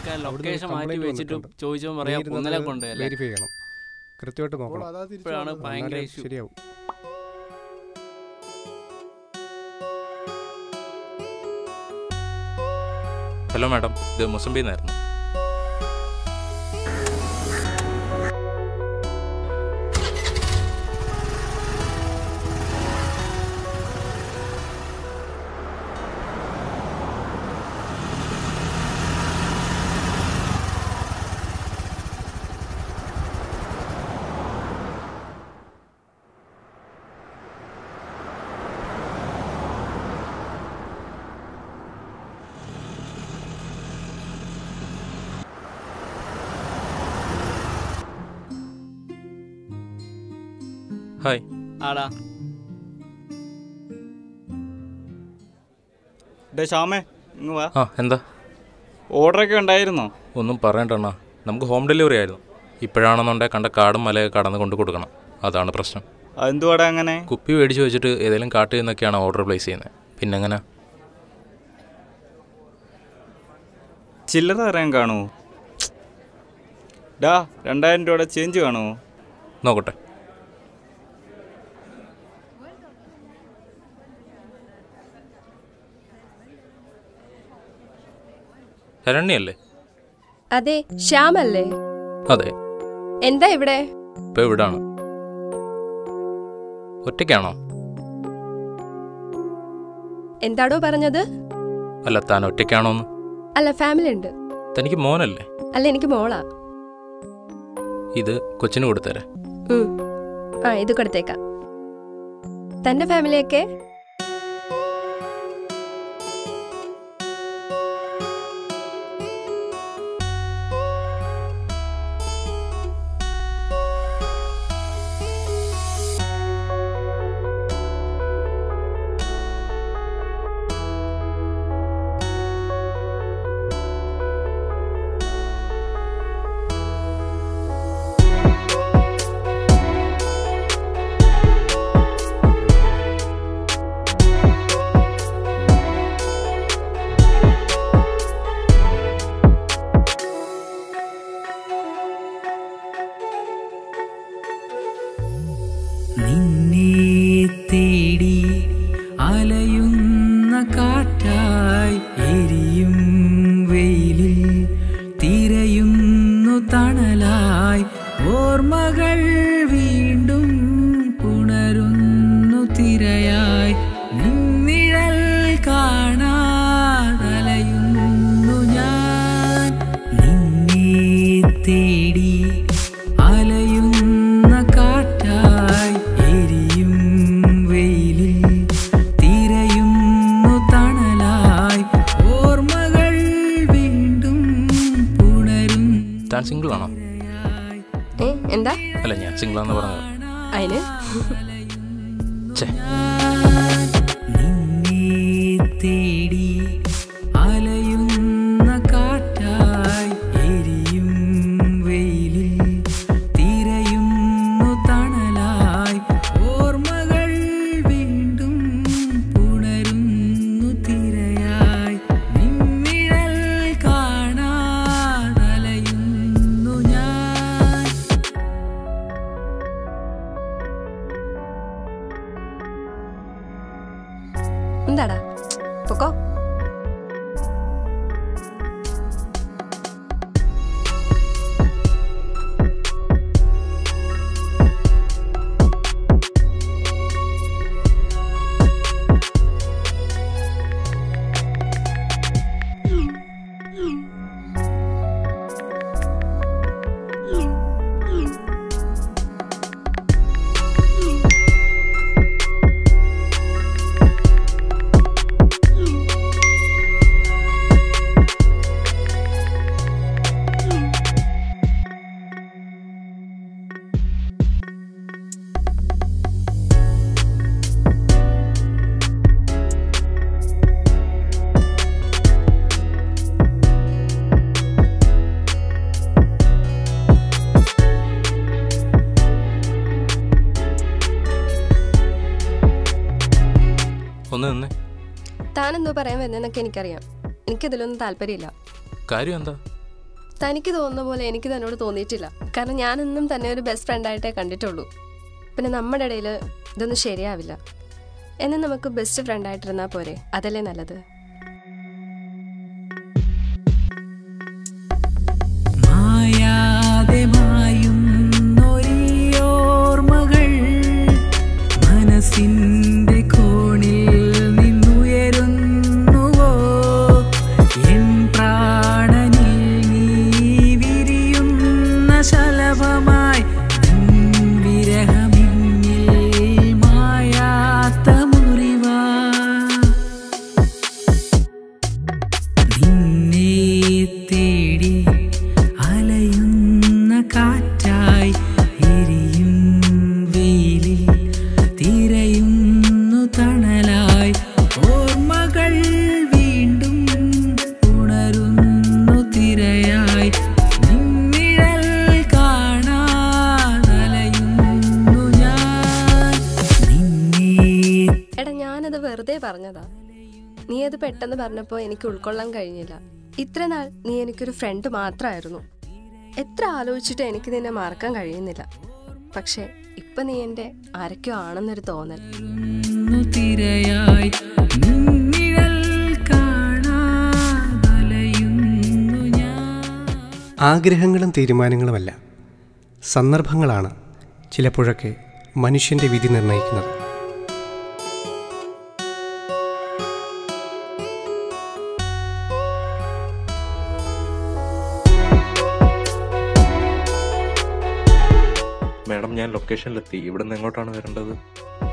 ആൾക്കാർ ലൊക്കേഷൻ മാറ്റി വെച്ചിട്ട് ചോദിച്ചപ്പോൾ പറയാം കുന്നലെ കൊണ്ടുപോയല്ലേ വെരിഫൈ ചെയ്യണം കൃത്യമായിട്ട് അപ്പോൾ നോക്കണം അതാ തിരിച്ചു ഇപ്പോഴാണ് വന്നത്. ഭയങ്കര എന്നാലേ ഇഷ്യൂ ശരിയാവും ഹലോ മാഡം ഇത് മുസംബിയിൽ നിന്നായിരുന്നു ഹായ് ആടാ ഡേ ശ്യാമേ ഇങ്ങ് വാ ആ എന്താ ഓർഡറൊക്കെ ഉണ്ടായിരുന്നോ ഒന്നും പറയണ്ടണ്ണ നമുക്ക് ഹോം ഡെലിവറി ആയിരുന്നു ഇപ്പോഴാണെന്നുണ്ടെങ്കിൽ കണ്ട കാടും മലയൊക്കെ കടന്ന് കൊണ്ട് കൊടുക്കണം അതാണ് പ്രശ്നം അതെന്തുവാടാ അങ്ങനെ കുപ്പി മേടിച്ച് വെച്ചിട്ട് ഏതെങ്കിലും കാട്ടിൽ നിന്നൊക്കെയാണ് ഓർഡർ പ്ലേസ് ചെയ്യുന്നത് പിന്നെ എങ്ങനെ ചില്ലറ അറിയാൻ കാണുമോ ഡാ രണ്ടായിരം രൂപയുടെ ചേഞ്ച് കാണുമോ നോക്കട്ടെ ശരണ്യല്ലേ അതെ ശ്യാമല്ലേ അതെ എന്താ ഇവിടെ ഇപ്പൊ ഇവിടാണ് ഒറ്റയ്ക്കാണോ എന്താടോ പറഞ്ഞത് അല്ല താൻ ഒറ്റയ്ക്കാണോന്ന് അല്ല ഫാമിലി ഉണ്ട് തനിക്ക് മോനല്ലേ അല്ല എനിക്ക് മോളാ ഇത് കൊച്ചിന് കൊടുത്തേരെ ഉം. ആ ഇത് കൊടുത്തേക്കാം തന്റെ ഫാമിലിയൊക്കെ നിന്നെ തേടി അലയുന്ന കാറ്റായി എരിയും വെയിലിൽ തിരയുന്നു തണലായി ഓർമ്മകൾ വീണ്ടും പുണരുന്നു തിരയായി നിന്നിഴൽ കാണാതലയുന്നു ഞാൻ നിന്നെ തേടി അലയുന്ന കാറ്റായി എരിയും വെയിലിൽ തിരയുന്നു തണലായി ഓർമ്മകൾ വീണ്ടും പുണരും താൻ സിംഗിൾ ആണോ ഏ എന്താ അല്ല ഞാൻ സിംഗിളാന്ന് പറഞ്ഞത് അതിന് ഛേ നിന്നെ തേടി അലയുന്ന കാറ്റായി എരിയും വെയിലിൽ തിരയുന്നു തണലായി ഓർമ്മകൾ വീണ്ടും പുണരുന്നു തിരയായി നിന്നിഴൽ കാണാതലയുന്നു ഞാൻ എന്താടാ പൊക്കോ ഒന്ന് നിന്ന് താനെന്തോ പറയാൻ വരുന്നതെന്നൊക്കെ എനിക്കറിയാം എനിക്കിതിലൊന്നും താല്പര്യമില്ല കാര്യം എന്താ തനിക്ക് തോന്നുന്ന പോലെ എനിക്ക് തന്നോട് തോന്നിയിട്ടില്ല കാരണം ഞാൻ എന്നും തന്നെ ഒരു ബെസ്റ്റ് ഫ്രണ്ടായിട്ടേ കണ്ടിട്ടുള്ളൂ പിന്നെ നമ്മുടെ ഇടയിൽ ഇതൊന്നും ശരിയാവില്ല എന്നും നമുക്ക് ബെസ്റ്റ് ഫ്രണ്ടായിട്ടിരുന്നാൽ പോരെ അതല്ലേ നല്ലത് മായാതെ മായുന്നൊരീയോർമ്മകൾ മനസ്സിന്റെ കോണിൽ നിന്നുയരുന്നുവോ എൻ പ്രാണനിൽ നീ വിരിയുന്ന ശലഭമായി നിൻ വിരഹമിന്നിൽ മായാത്ത മുറിവാ നിന്നെ തേടി അലയുന്ന കാറ്റായി എരിയും വെയിലിൽ തിരയുന്നു തണലായി ഓർമ്മകൾ വീണ്ടും ഉണരുന്നു തിരയായി നിന്നിഴൽ കാണാതലയുന്നു ഞാൻ നിന്നെ എടാ ഞാനത് വെറുതെ പറഞ്ഞതാ നീ അത് പെട്ടെന്ന് പറഞ്ഞപ്പോൾ എനിക്ക് ഉൾക്കൊള്ളാൻ കഴിഞ്ഞില്ല ഇത്ര നാൾ നീ എനിക്കൊരു ഫ്രണ്ട് മാത്രമായിരുന്നു എത്ര ആലോചിച്ചിട്ട് എനിക്ക് നിന്നെ മറക്കാൻ കഴിയുന്നില്ല പക്ഷെ ഇപ്പൊ നീ എൻ്റെ ആരൊക്കെയോ ആണെന്നൊരു തോന്നൽ ന്നു തിരയായി നിന്നിഴൽ കാണാതലയുന്നു ഞാൻ ആഗ്രഹങ്ങളും തീരുമാനങ്ങളുമല്ല സന്ദർഭങ്ങളാണ് ചിലപ്പോഴൊക്കെ മനുഷ്യൻ്റെ വിധി നിർണ്ണയിക്കുന്നത് മാഡം ഞാൻ ലൊക്കേഷനിലെത്തി ഇവിടെ നിന്ന് എങ്ങോട്ടാണ് വരേണ്ടത്